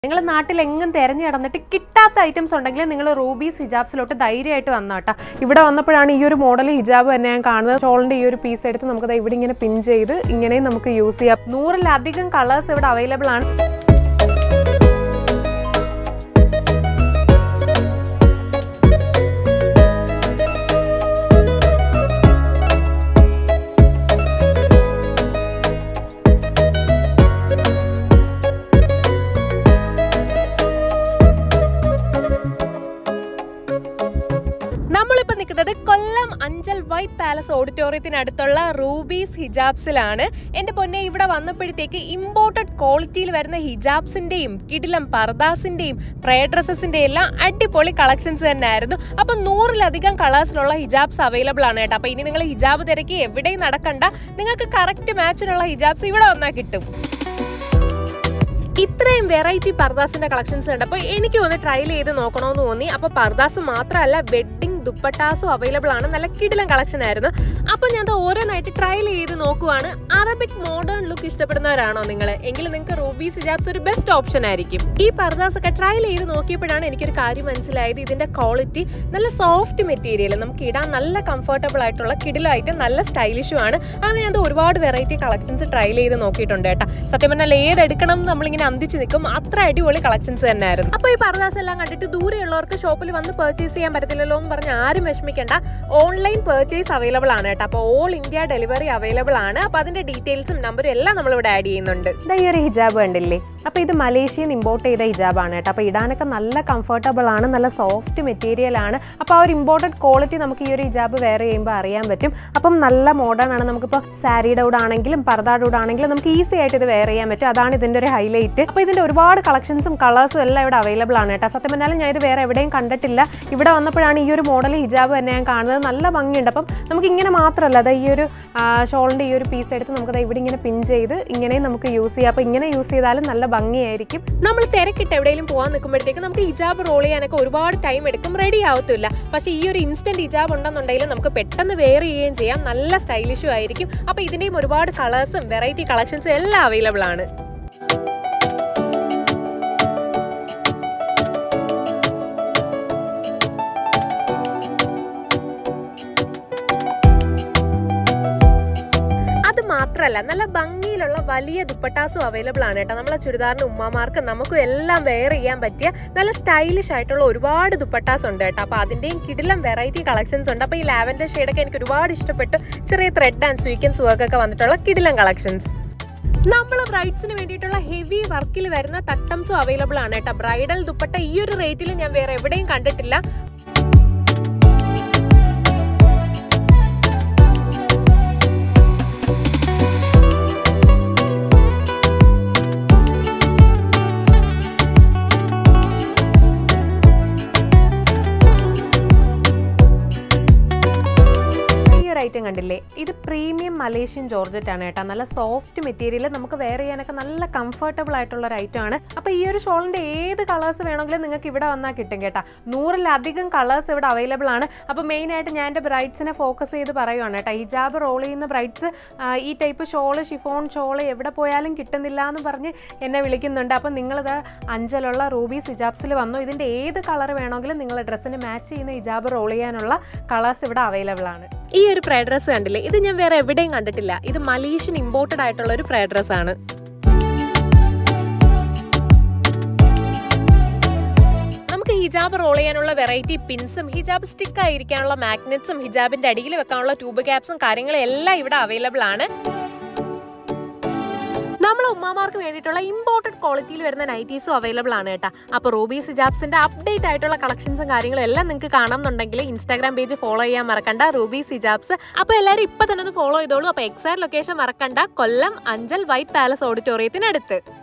നിങ്ങൾ നാട്ടിൽ എങ്ങും തിരഞ്ഞു നടന്നിട്ട് കിട്ടാത്ത ഐറ്റംസ് ഉണ്ടെങ്കിൽ നിങ്ങൾ റൂബീസ് ഹിജാബ്സിലോട്ട് ധൈര്യമായിട്ട് വന്നാട്ടോ ഇവിടെ വന്നപ്പോഴാണ് ഈ ഒരു മോഡൽ ഹിജാബ് തന്നെ ഞാൻ കാണുന്നത് ഷോളിന്റെ ഈ ഒരു പീസ് എടുത്ത് നമുക്ക് ദാ ഇവിടെ ഇങ്ങനെ പിൻ ചെയ്ത് ഇങ്ങനെയും നമുക്ക് യൂസ് ചെയ്യാം നൂറിലധികം കളേഴ്സ് ഇവിടെ അവൈലബിൾ ആണ് നമ്മളിപ്പോൾ നിൽക്കുന്നത് കൊല്ലം അഞ്ചൽ വൈറ്റ് പാലസ് ഓഡിറ്റോറിയത്തിനടുത്തുള്ള റൂബീസ് ഹിജാബ്സിലാണ് എൻ്റെ പൊന്നെ ഇവിടെ വന്നപ്പോഴത്തേക്ക് ഇമ്പോർട്ടഡ് ക്വാളിറ്റിയിൽ വരുന്ന ഹിജാബ്സിൻ്റെയും കിടിലം പർദാസിൻ്റെയും പ്രേ ഡ്രസ്സസിൻ്റെ എല്ലാം അടിപൊളി കളക്ഷൻസ് തന്നെയായിരുന്നു അപ്പം നൂറിലധികം കളേഴ്സിലുള്ള ഹിജാബ്സ് അവൈലബിൾ ആണ് കേട്ടോ അപ്പോൾ ഇനി നിങ്ങൾ ഹിജാബ് തിരക്കി എവിടെയും നടക്കണ്ട നിങ്ങൾക്ക് കറക്റ്റ് മാച്ചിനുള്ള ഹിജാബ്സ് ഇവിടെ വന്നാൽ കിട്ടും ഇത്രയും വെറൈറ്റി പർദാസിന്റെ കളക്ഷൻസ് കണ്ടപ്പോൾ എനിക്ക് ഒന്ന് ട്രയൽ ചെയ്ത് നോക്കണമെന്ന് തോന്നി അപ്പോൾ പർദാസ് മാത്രമല്ല വെഡ്ഡിംഗ് ദുപ്പട്ടാസും അവൈലബിൾ ആണ് നല്ല കിടിലം കളക്ഷൻ ആയിരുന്നു അപ്പോൾ ഞാൻ അത് ഓരോന്നായിട്ട് ട്രയൽ ചെയ്ത് നോക്കുവാണ് അറബിക് മോഡേൺ ലുക്ക് ഇഷ്ടപ്പെടുന്നവരാണോ നിങ്ങൾ എങ്കിൽ നിങ്ങൾക്ക് റൂബീസ് ഹിജാബ്സ് ഒരു ബെസ്റ്റ് ഓപ്ഷൻ ആയിരിക്കും ഈ പർദാസ് ഒക്കെ ട്രയൽ ചെയ്ത് നോക്കിയപ്പോഴാണ് എനിക്കൊരു കാര്യം മനസ്സിലായത് ഇതിന്റെ ക്വാളിറ്റി നല്ല സോഫ്റ്റ് മെറ്റീരിയൽ നമുക്ക് ഇടാൻ നല്ല കംഫർട്ടബിൾ ആയിട്ടുള്ള കിടിലായിട്ട് നല്ല സ്റ്റൈലിഷും ആണ് അങ്ങനെ ഞാൻ അത് ഒരുപാട് വെറൈറ്റി കളക്ഷൻസ് ട്രയൽ ചെയ്ത് നോക്കിയിട്ടുണ്ട് കേട്ടോ സത്യം പറഞ്ഞാൽ ഏതെടുക്കണം എന്ന് നമ്മളിങ്ങനെ അന്തിച്ച് നിൽക്കും അത്ര അടിപൊളി കളക്ഷൻസ് തന്നെയായിരുന്നു അപ്പോൾ ഈ പർദാസ് എല്ലാം കണ്ടിട്ട് ദൂരെയുള്ളവർക്ക് ഷോപ്പിൽ വന്ന് പർച്ചേസ് ചെയ്യാൻ പറ്റത്തില്ലല്ലോ എന്ന് പറഞ്ഞ് ആരും വിഷമിക്കേണ്ട ഓൺലൈൻ പർച്ചേസ് അവൈലബിൾ ആണ് കേട്ടോ അപ്പോൾ ഓൾ ഇന്ത്യ ഡെലിവറി അവൈലബിൾ ആണ് അപ്പോൾ അതിന്റെ ഡീറ്റെയിൽസും നമ്പറും എല്ലാം നമ്മളിവിടെ ആഡ് ചെയ്യുന്നുണ്ട് ഇതാ ഈ ഒരു ഹിജാബ് കണ്ടില്ലേ അപ്പോൾ ഇത് മലേഷ്യയിൽ നിന്ന് ഇമ്പോർട്ട് ചെയ്ത ഹിജാബാണ് കേട്ടോ അപ്പോൾ ഇടാനൊക്കെ നല്ല കംഫർട്ടബിൾ ആണ് നല്ല സോഫ്റ്റ് മെറ്റീരിയൽ ആണ് അപ്പോൾ ആ ഒരു ഇമ്പോർട്ടഡ് ക്വാളിറ്റി നമുക്ക് ഈ ഒരു ഹിജാബ് വെയർ ചെയ്യുമ്പോൾ അറിയാൻ പറ്റും അപ്പം നല്ല മോഡേൺ ആണ് നമുക്കിപ്പോൾ സാരിയുടെ കൂടെ ആണെങ്കിലും പർദായുടെ കൂടെ ആണെങ്കിലും നമുക്ക് ഈസി ആയിട്ട് ഇത് വെയർ ചെയ്യാൻ പറ്റും അതാണ് ഇതിൻ്റെ ഒരു ഹൈലൈറ്റ് അപ്പോൾ ഇതിൻ്റെ ഒരുപാട് കളക്ഷൻസും കളേഴ്സും എല്ലാം ഇവിടെ അവൈലബിൾ ആണ് കേട്ടോ സത്യം പറഞ്ഞാലും ഞാൻ ഇത് വേറെ എവിടെയും കണ്ടിട്ടില്ല ഇവിടെ വന്നപ്പോഴാണ് ഈ ഒരു മോഡൽ ഹിജാബ് തന്നെ ഞാൻ കാണുന്നത് നല്ല ഭംഗിയുണ്ട് അപ്പം നമുക്ക് ഇങ്ങനെ മാത്രമല്ല അത് ഈ ഒരു ഷോളിൻ്റെ ഈ ഒരു പീസ് എടുത്ത് നമുക്ക് ദാ ഇവിടെ ഇങ്ങനെ പിൻ ചെയ്ത് ഇങ്ങനെയും നമുക്ക് യൂസ് ചെയ്യാം അപ്പോൾ ഇങ്ങനെ യൂസ് ചെയ്താലും നല്ല ഭംഗിയായിരിക്കും നമ്മൾ തിരക്കിട്ട് എവിടെയെങ്കിലും പോകാൻ നിൽക്കുമ്പോഴത്തേക്ക് നമുക്ക് ഹിജാബ് റോൾ ചെയ്യാനൊക്കെ ഒരുപാട് ടൈം എടുക്കും റെഡി ആവത്തില്ല പക്ഷേ ഈ ഒരു ഇൻസ്റ്റന്റ് ഹിജാബ് ഉണ്ടെന്നുണ്ടെങ്കിൽ നമുക്ക് പെട്ടെന്ന് വെയർ ചെയ്യുകയും ചെയ്യാം നല്ല സ്റ്റൈലിഷും ആയിരിക്കും അപ്പോൾ ഇതിൻ്റെയും ഒരുപാട് കളേഴ്സും വെറൈറ്റി കളക്ഷൻസും എല്ലാം അവൈലബിൾ ആണ് അത് മാത്രമല്ല നല്ല ഭംഗിയിലുള്ള വലിയ ദുപ്പട്ടാസും അവൈലബിൾ ആണ് കേട്ടോ നമ്മളെ ചുരിദാറിന് ഉമ്മമാർക്ക് നമുക്കും എല്ലാം വെയർ ചെയ്യാൻ പറ്റിയ നല്ല സ്റ്റൈലിഷ് ആയിട്ടുള്ള ഒരുപാട് ദുപ്പട്ടാസ് ഉണ്ട് കേട്ടോ അപ്പോൾ അതിൻ്റെയും കിടിലം വെറൈറ്റി കളക്ഷൻസ് ഉണ്ട് അപ്പോൾ ഈ ലാവൻഡർ ഷെയ്ഡൊക്കെ എനിക്ക് ഒരുപാട് ഇഷ്ടപ്പെട്ടു ചെറിയ ത്രെഡ് ആൻഡ് സ്വീക്കൻസ് വർക്ക് ഒക്കെ വന്നിട്ടുള്ള കിടിലം കളക്ഷൻസ് നമ്മൾ ബ്രൈഡ്സിന് വേണ്ടിയിട്ടുള്ള ഹെവി വർക്കിൽ വരുന്ന തട്ടംസും അവൈലബിൾ ആണ് കേട്ടോ ബ്രൈഡൽ ദുപ്പട്ട ഈ ഒരു റേറ്റിൽ ഞാൻ വേറെ എവിടെയും കണ്ടിട്ടില്ല ഈ ഒരു ഐറ്റം കണ്ടില്ലേ ഇത് പ്രീമിയം മലേഷ്യൻ ജോർജറ്റ് ആണ് കേട്ടോ നല്ല സോഫ്റ്റ് മെറ്റീരിയൽ നമുക്ക് വെയർ ചെയ്യാനൊക്കെ നല്ല കംഫർട്ടബിൾ ആയിട്ടുള്ള ഒരു ഐറ്റം ആണ് അപ്പോൾ ഈ ഒരു ഷോളിന്റെ ഏത് കളേഴ്സ് വേണമെങ്കിലും നിങ്ങൾക്ക് ഇവിടെ വന്നാൽ കിട്ടും കേട്ടോ നൂറിലധികം കളേഴ്സ് ഇവിടെ അവൈലബിൾ ആണ് അപ്പോൾ മെയിൻ ആയിട്ട് ഞാൻ എൻ്റെ ബ്രൈഡ്സിനെ ഫോക്കസ് ചെയ്ത് പറയുവാണ് കേട്ടോ ഹിജാബ് റോൾ ചെയ്യുന്ന ബ്രൈഡ്സ് ഈ ടൈപ്പ് ഷോള് ഷിഫോൺ ഷോള് എവിടെ പോയാലും കിട്ടുന്നില്ല എന്ന് പറഞ്ഞ് എന്നെ വിളിക്കുന്നുണ്ട് അപ്പോൾ നിങ്ങളിത് അഞ്ചലുള്ള റൂബീസ് ഹിജാബ്സിൽ വന്നു ഇതിൻ്റെ ഏത് കളർ വേണമെങ്കിലും നിങ്ങൾ ഡ്രസ്സിന് മാച്ച് ചെയ്യുന്ന ഹിജാബ് റോൾ ചെയ്യാനുള്ള കളേഴ്സ് ഇവിടെ അവൈലബിൾ ആണ് ഈ ഒരു പ്രേ ഡ്രസ് കണ്ടില്ലേ ഇത് ഞാൻ വേറെ എവിടെയും കണ്ടിട്ടില്ല ഇത് മലേഷ്യൻ ഇമ്പോർട്ടഡ് ആയിട്ടുള്ള ഒരു പ്രേ ഡ്രസ് ആണ് നമുക്ക് ഹിജാബ് റോൾ ചെയ്യാനുള്ള വെറൈറ്റി പിൻസും ഹിജാബ് സ്റ്റിക്ക് ആയിരിക്കാനുള്ള മാഗ്നറ്റ്സും ഹിജാബിന്റെ അടിയിൽ വെക്കാനുള്ള ട്യൂബ് ക്യാപ്സും കാര്യങ്ങളും എല്ലാം ഇവിടെ അവൈലബിൾ ആണ് നമ്മളെ ഉമ്മാമാർക്ക് വേണ്ടിയിട്ടുള്ള ഇമ്പോർട്ടഡ് ക്വാളിറ്റിയിൽ വരുന്ന നൈറ്റീസും അവൈലബിൾ ആണ് കേട്ടോ അപ്പോൾ റൂബീസ് ഹിജാബ്സിന്റെ അപ്ഡേറ്റ് ആയിട്ടുള്ള കളക്ഷൻസും കാര്യങ്ങളും എല്ലാം നിങ്ങൾക്ക് കാണാമെന്നുണ്ടെങ്കിൽ ഇൻസ്റ്റാഗ്രാം പേജ് ഫോളോ ചെയ്യാൻ മറക്കണ്ട റൂബീസ് ഹിജാബ്സ് അപ്പോൾ എല്ലാവരും ഇപ്പം തന്നെ ഒന്ന് ഫോളോ ചെയ്തോളൂ അപ്പോൾ എക്സാക്ട് ലൊക്കേഷൻ മറക്കണ്ട കൊല്ലം അഞ്ചൽ വൈറ്റ് പാലസ് ഓഡിറ്റോറിയത്തിനടുത്ത്